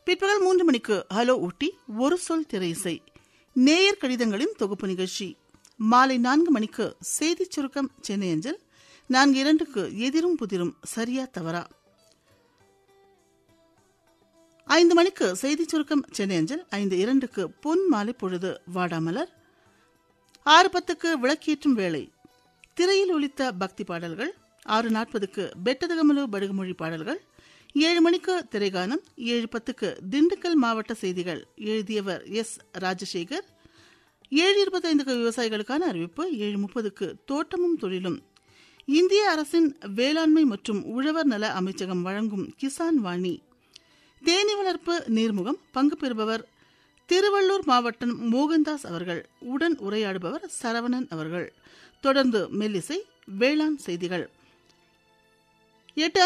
பிற்பகல் மூன்று மணிக்கு ஹலோ ஊட்டி ஒரு சொல் திரை இசை நேயர் கடிதங்களின் தொகுப்பு நிகழ்ச்சி மாலை நான்கு மணிக்கு செய்திச் சுருக்கம் சென்னை அஞ்சல் நான்கு இரண்டுக்கு எதிரும் புதிரும் சரியா தவறா ஐந்து மணிக்கு செய்திச் சுருக்கம் சென்னை அஞ்சல் ஐந்து இரண்டுக்கு பொன் மாலை பொழுது வாடாமலர் ஆறு பத்துக்கு விளக்கேற்றும் வேளை திரையில் ஒலித்த பக்தி பாடல்கள் ஆறு நாற்பதுக்கு பெட்டதகமலு படுகுமொழி பாடல்கள் ஏழு மணிக்கு திரைகானம் ஏழு பத்துக்கு திண்டுக்கல் மாவட்ட செய்திகள் எழுதியவர் எஸ் ராஜசேகர் ஏழு இருபத்தைந்துக்கு விவசாயிகளுக்கான அறிவிப்பு ஏழு முப்பதுக்கு தோட்டமும் தொழிலும் இந்திய அரசின் வேளாண்மை மற்றும் உழவர் நல அமைச்சகம் வழங்கும் கிசான் வாணி தேனி வளர்ப்பு நீர்முகம் பங்கு பெறுபவர் திருவள்ளூர் மாவட்டம் மோகன்தாஸ் அவர்கள் உடன் உரையாடுபவர் சரவணன் அவர்கள் தொடர்ந்து மெல்லிசை வேளாண் செய்திகள் எட்டு